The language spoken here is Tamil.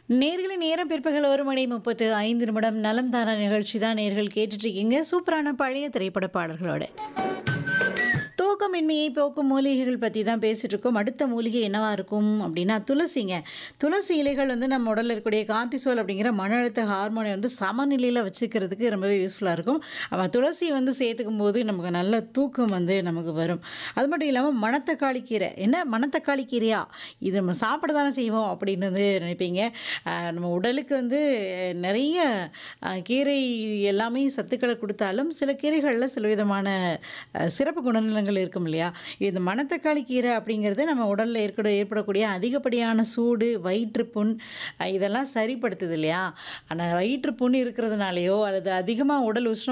நேர்களின் நேரம் பிற்பகல் ஒரு மணி முப்பத்து ஐந்து நிமிடம் நலம் தான நிகழ்ச்சி தான் நேர்கள் கேட்டுட்டு இருக்கீங்க சூப்பரான பழைய திரைப்பட பாடல்களோட தூக்கமின்மையை போக்கும் மூலிகைகள் பற்றி தான் பேசிகிட்டு இருக்கோம் அடுத்த மூலிகை என்னவா இருக்கும் அப்படின்னா துளசிங்க துளசி இலைகள் வந்து நம்ம உடலில் இருக்கக்கூடிய கார்டிசோல் அப்படிங்கிற மன அழுத்த ஹார்மோனை வந்து சமநிலையில் வச்சுக்கிறதுக்கு ரொம்பவே யூஸ்ஃபுல்லாக இருக்கும் அவன் துளசி வந்து சேர்த்துக்கும் போது நமக்கு நல்ல தூக்கம் வந்து நமக்கு வரும் அது மட்டும் இல்லாமல் மணத்தக்காளி கீரை என்ன மணத்தக்காளி கீரையா இது நம்ம சாப்பிட தானே செய்வோம் அப்படின்னு வந்து நினைப்பீங்க ஆஹ் நம்ம உடலுக்கு வந்து நிறைய ஆஹ் கீரை எல்லாமே சத்துக்களை கொடுத்தாலும் சில கீரைகளில் சில விதமான ஆஹ் சிறப்பு குணநலங்கள் இருக்கும் இல்லையா இந்த மணத்தக்காளி கீரை அப்படிங்கிறது நம்ம உடலில் ஏற்பட ஏற்படக்கூடிய அதிகப்படியான சூடு வயிற்றுப்புண் ஆஹ் இதெல்லாம் சரிப்படுத்துது இல்லையா ஆனால் வயிற்றுப்புண் இருக்கிறதுனாலையோ அல்லது அதிகமாக உடல் உஷ்ணம்